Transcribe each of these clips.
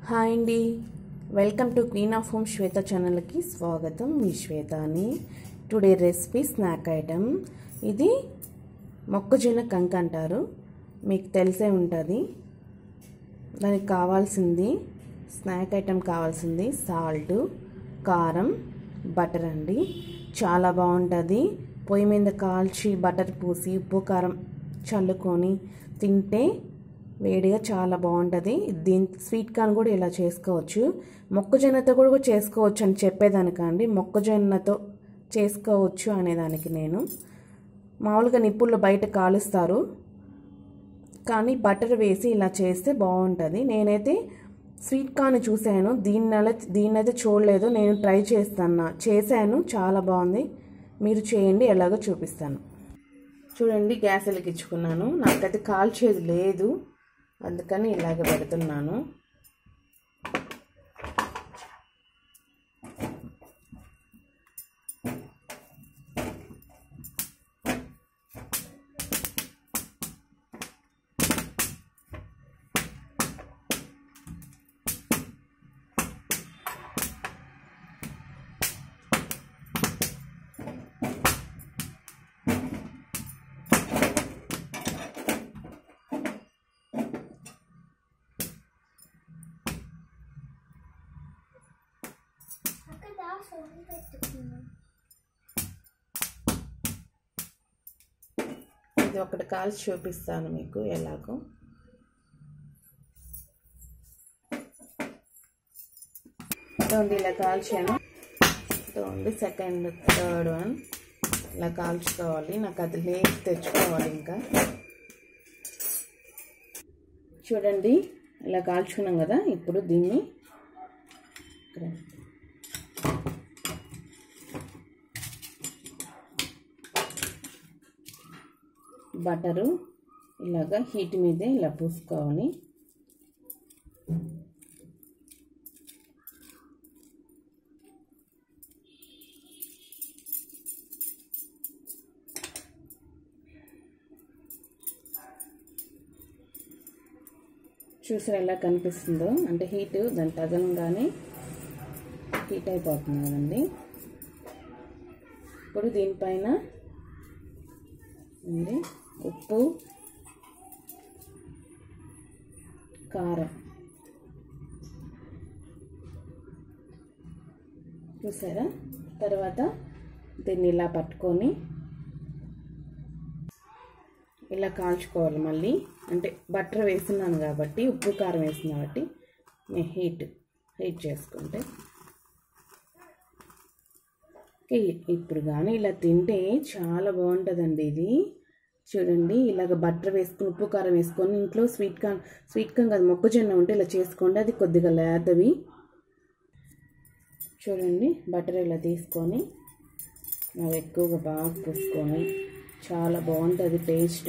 hi అండి welcome to queen of home Shweta ఛానల్కి స్వాగతం మీ శ్వేతాని టుడే రెసిపీ స్నాక్ ఐటమ్ ఇది మొక్కజొన్న కంక అంటారు మీకు తెలిసే ఉంటుంది దానికి కావాల్సింది స్నాక్ ఐటమ్ కావాల్సింది సాల్ట్ కారం బటర్ అండి చాలా బాగుంటుంది పొయ్యి మీద కాల్చి బటర్ పూసి ఉప్పు కారం చల్లుకొని తింటే వేడిగా చాలా బాగుంటుంది దీని స్వీట్ కార్న్ కూడా ఇలా చేసుకోవచ్చు మొక్కజొన్నతో కూడా చేసుకోవచ్చు అని చెప్పేదానికండి మొక్కజొన్నతో చేసుకోవచ్చు అనేదానికి నేను మామూలుగా నిప్పుల్లో బయట కాలుస్తారు కానీ బటర్ వేసి ఇలా చేస్తే బాగుంటుంది నేనైతే స్వీట్ కార్న్ చూశాను దీన్ని దీన్ని అయితే చూడలేదు నేను ట్రై చేస్తాను చేశాను చాలా బాగుంది మీరు చేయండి ఎలాగో చూపిస్తాను చూడండి గ్యాస్ వెలిగించుకున్నాను నాకైతే కాల్చేది లేదు అందుకని ఇలాగ పెడుతున్నాను ఇది ఒకటి కాల్చి చూపిస్తాను మీకు ఎలాగో ఇదండి ఇలా కాల్చాను ఇదండి సెకండ్ థర్డ్ వన్ ఇలా కాల్చుకోవాలి నాకు అది లేచి తెచ్చుకోవాలి ఇంకా చూడండి ఇలా కాల్చుకున్నాం కదా ఇప్పుడు దీన్ని బటరు ఇలాగా హీట్ మీదే ఇలా పూసుకోవాలి చూసారు ఎలా కనిపిస్తుందో అంటే హీట్ దాని తగలంగానే హీట్ అయిపోతుంది కదండి ఇప్పుడు దీనిపైన ఉంది ఉప్పు కారం చూసారా తర్వాత దీన్ని ఇలా పట్టుకొని ఇలా కాల్చుకోవాలి మళ్ళీ అంటే బటర్ వేస్తున్నాను కాబట్టి ఉప్పు కారం వేస్తున్నాను కాబట్టి నేను హీట్ హీట్ చేసుకుంటే ఇప్పుడు కానీ ఇలా తింటే చాలా బాగుంటుందండి ఇది చూడండి ఇలాగ బటర్ వేసుకుని ఉప్పు కారం వేసుకొని ఇంట్లో స్వీట్ కార్న్ స్వీట్ కార్న్ కాదు మొక్కజొన్న ఉంటే ఇలా చేసుకోండి అది కొద్దిగా లేతవి చూడండి బటర్ ఇలా తీసుకొని అవి ఎక్కువగా బాగా పూసుకొని చాలా బాగుంటుంది టేస్ట్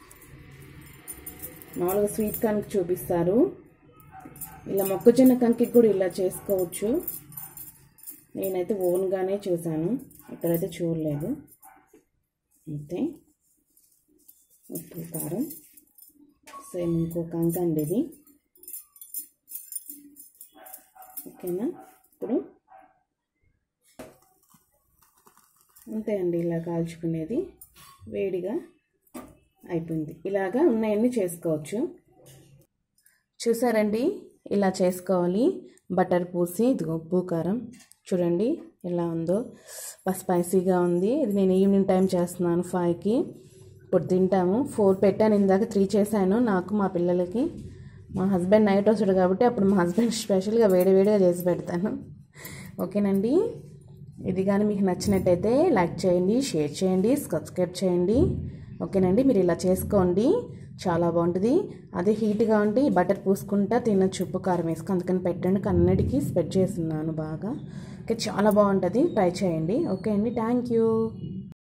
మామూలుగా స్వీట్ కార్న్కి చూపిస్తారు ఇలా మొక్కజొన్న కంకి కూడా ఇలా చేసుకోవచ్చు నేనైతే ఓన్గానే చూశాను ఇక్కడైతే చూడలేదు అంతే ఉప్పు కారం సేమ్ ఇంకో కంక అండి ఇది ఓకేనా ఇప్పుడు అంతే అండి ఇలా కాల్చుకునేది వేడిగా అయిపోయింది ఇలాగా ఉన్నాయన్నీ చేసుకోవచ్చు చూసారండి ఇలా చేసుకోవాలి బటర్ పూసి ఇదిగో ఉప్పు కారం చూడండి ఎలా ఉందో స్పైసీగా ఉంది ఇది నేను ఈవినింగ్ టైం చేస్తున్నాను ఫైవ్కి ఇప్పుడు తింటాము ఫోర్ పెట్టాను ఇందాక త్రీ చేశాను నాకు మా పిల్లలకి మా హస్బెండ్ నైట్ వస్తాడు కాబట్టి అప్పుడు మా హస్బెండ్ స్పెషల్గా వేడి వేడిగా చేసి పెడతాను ఓకేనండి ఇది కానీ మీకు నచ్చినట్టయితే లైక్ చేయండి షేర్ చేయండి సబ్స్క్రైబ్ చేయండి ఓకేనండి మీరు ఇలా చేసుకోండి చాలా బాగుంటుంది అదే హీట్గా ఉంటే బటర్ పూసుకుంటా తినచ్చు ఉప్పు కారం వేసుకుని అందుకని పెట్టండి కన్నడికి స్ప్రెడ్ చేస్తున్నాను బాగా ఓకే చాలా బాగుంటుంది ట్రై చేయండి ఓకే అండి థ్యాంక్ యూ